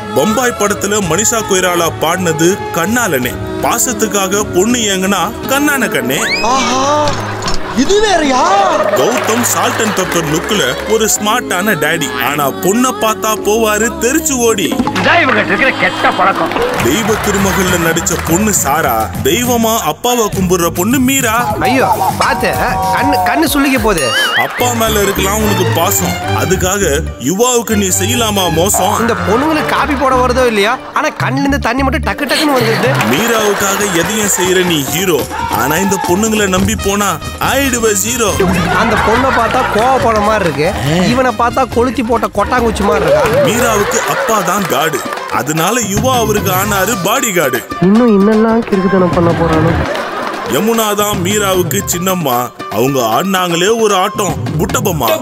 பம்பாய் படத்துல மனிஷா கொய்ராலா பாடினது கண்ணாலனே பாசத்துக்காக பொண்ணு ஏங்குனா கண்ணான கண்ணே ஆஹா இது வேறயா கௌதம் சால்ட் அண்ட் பெப்பர் லுக்ல ஒரு ஸ்மார்ட்டான டேடி ஆனா பொண்ணை பார்த்தா போவாரு தெரிச்சு ஓடி இதான் இவங்க இருக்கிற கெட்ட பழக்கம் தெய்வ திருமகள்ல நடிச்ச பொண்ணு சாரா தெய்வமா அப்பாவை கும்பிடுற பொண்ணு மீரா ஐயோ பாத்து கண்ணு கண்ணு சுள்ளிக்க போகுது அப்பா மேல இருக்கலாம் உனக்கு பாசம் அதுக்காக யுவாவுக்கு நீ செய்யலாமா மோசம் இந்த பொண்ணுங்களுக்கு காப்பி போட வருதோ இல்லையா ஆனா கண்ணுல இருந்து தண்ணி மட்டும் டக்கு டக்குன்னு வந்துருது மீராவுக்காக எதையும் செய்யற நீ ஹீரோ ஆனா இந்த பொண்ணுங்களை நம்பி போனா ஆயிடுவ ஜீரோ அந்த பொண்ணை பார்த்தா கோவப்பட மாதிரி இருக்கு இவனை பார்த்தா கொளுத்தி போட்ட கொட்டாங்குச்சி மாதிரி இருக்கா மீராவுக்கு அப்பா தான் காடு அதனால யுவா அவருக்கு ஆனாரு பாடி கார்டு இன்னும் இன்னெல்லாம் கிறுக்குத்தனம் பண்ண போறானோ யமுனா தான் மீராவுக்கு சின்னம்மா அவங்க ஆடினாங்களே ஒரு ஆட்டம் புட்டபம்மா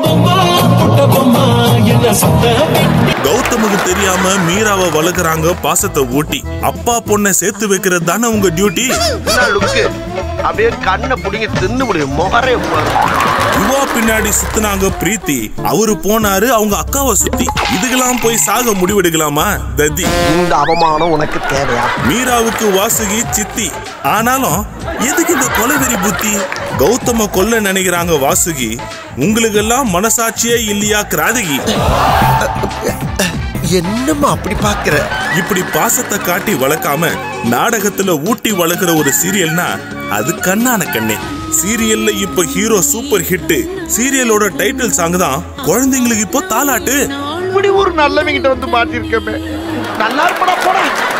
கௌதமுக்கு தெரியாம மீராவை வளர்க்குறாங்க பாசத்தை ஊட்டி அப்பா பொண்ணை சேர்த்து வைக்கிறது தானே உங்க டியூட்டி என்ன லுக்கு அப்படியே கண்ணை பிடிங்க தின்னு முடியும் முகரே பாரு. யுவா பின்னாடி சுத்துனாங்க பிரீத்தி அவரு போனாரு அவங்க அக்காவை சுத்தி இதுக்கெல்லாம் போய் சாக முடிவெடுக்கலாமா தத்தி இந்த அவமானம் உனக்கு தேவையா மீராவுக்கு வாசுகி சித்தி ஆனாலும் எதுக்கு இந்த கொலவெறி புத்தி கௌதம கொல்ல நினைக்கிறாங்க வாசுகி உங்களுக்கெல்லாம் மனசாட்சியே இல்லையா கிராதகி என்னம்மா அப்படி பாக்குற இப்படி பாசத்தை காட்டி வளர்க்காம நாடகத்துல ஊட்டி வளர்க்குற ஒரு சீரியல்னா அது கண்ணான கண்ணே சீரியல்ல இப்ப ஹீரோ சூப்பர் ஹிட் சீரியலோட டைட்டில் சாங் தான் குழந்தைங்களுக்கு இப்போ தாலாட்டு இப்படி ஒரு நல்லவங்கிட்ட வந்து மாட்டிருக்கமே நல்லா இருப்படா போடா